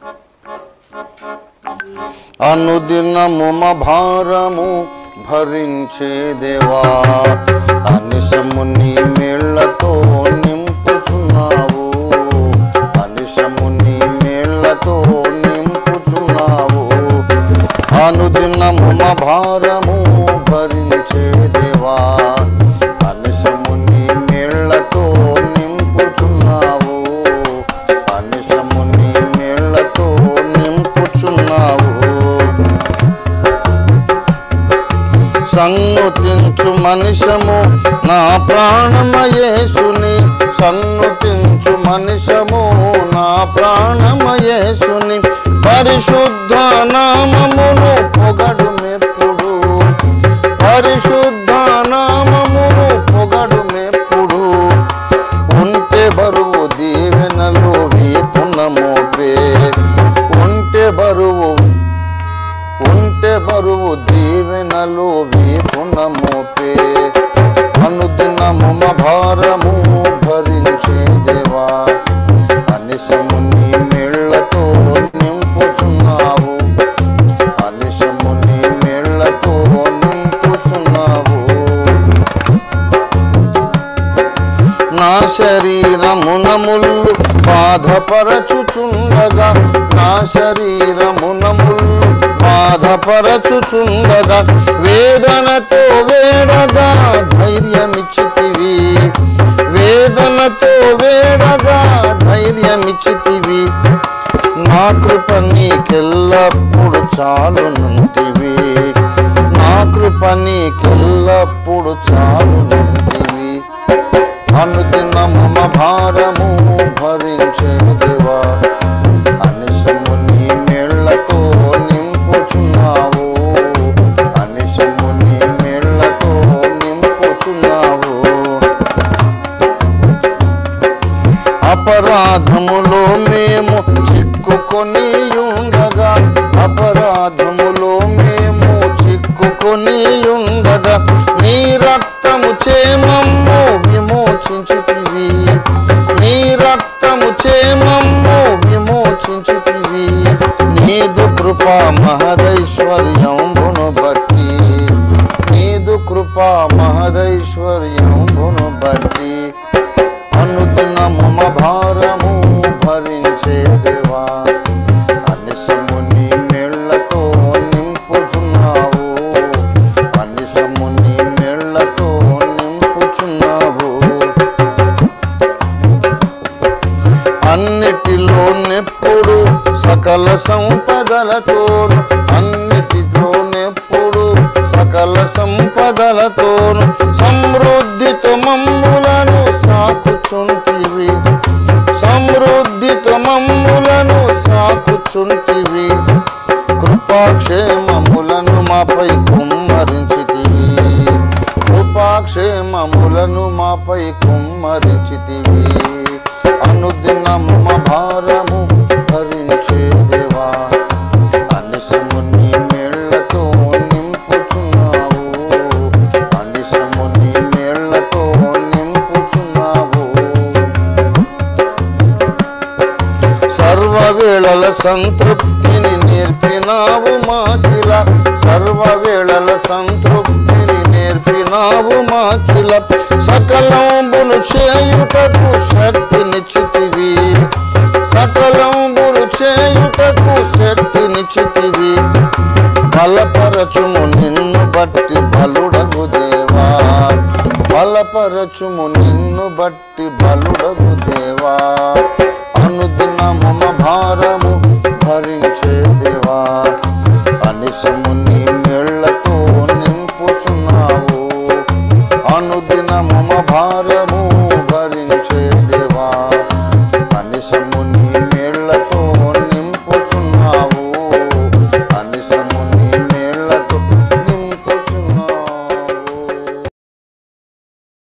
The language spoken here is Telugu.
అనుదినము మ భారము భరించే దేవా అనిశము నీ మేళ్లతో నింపుచున్నావు అనిశము నీ మేళ్లతో నింపుచున్నావు అనుదినము మ భారము భరించే దేవా అనిశము నీ మేళ్లతో నింపుచున్నావు అనిశము నీ మేళ్లతో నింపుచున్నావు సన్నుతించు మనిషము నా ప్రాణమయేసుని సన్నుతించు మనిషము నా ప్రాణమయేసుని పరిశుద్ధ నామమును పొగడు మెప్పుడు పరిశుద్ధ నామమును పొగడు మెప్పుడు ఉంటే బరువు దీవెనలు వీపున మోపే ఉంటే బరువు ఉంటే బరువు దీవెనలు వీపున మోపే అనుదినము మ భారము భరించే దేవా అనిశము నీ మేళ్లతో నింపుచున్నావు అనిశము నీ మేళ్లతో నింపుచున్నావు నా శరీరమున ముళ్ళు బాధపరచుచుండగా నా శరీరమున ముళ్ళు బాధపరచుచుండగా వేదనతో వేడగా ధైర్యమిచ్చితివి వేదనతో వేడగా ధైర్యమిచ్చితివి నా కృప నీకెల్లప్పుడు చాలునుంటివి నా కృప నీకెల్లప్పుడు చాలునుంటివి అనుదినము మ భారము భరించే దేవా అనిశము నీ మేళ్లతో నింపుచున్నావు అనిశము నీ మేళ్లతో నింపుచున్నావు అపరాధములో మేము చిక్కుకొని ఉండగా అపరాధములో మేము చిక్కుకొని ఉండగా నీ రక్తము చేమమ్ము విమోచించితివి నీ రక్తము చేమమ్ము విమోచించితివి నీదు కృపా మహదైశ్వర్యంబును బట్టి నీదు కృపా మహదైశ్వర్యంబును బట్టి అనుదినము మ భారము భరించే దేవా అనిశము నీ మేళ్లతో నింపుచున్నావు అనిశము నీ మేళ్లతో నింపుచున్నావు అన్నిటిలో నెప్పుడు సకల సంపదలతోను అన్నిటిలో నెప్పుడు సకల సంపదలతోను సమృద్ధితో మమ్ములను సాకుచుంటివి సమృద్ధితో మమ్ములను సాకుచుంటివి కృపాక్షేమములను మాపై కుమ్మరించితివి కృపాక్షేమములను మాపై కుమ్మరించితివి అనుదినము మ భారము భరించే దేవా అనిశము నీ మేళ్లతో నింపుచున్నావు అనిశము నీ మేళ్లతో నింపుచున్నావు సర్వవేళల సంతృప్తిని నేర్పినావు మాకిల సర్వవేళల సంతృప్తిని నేర్పినావు మాకిల సకలంబును చేయుటకు శక్తినిచ్చితివి సకలంబును చేయుటకు శక్తినిచ్చితివి బలపరచుము నిన్ను బట్టి బలుడగు దేవా బలపరచుము నిన్ను బట్టి బలుడగు దేవా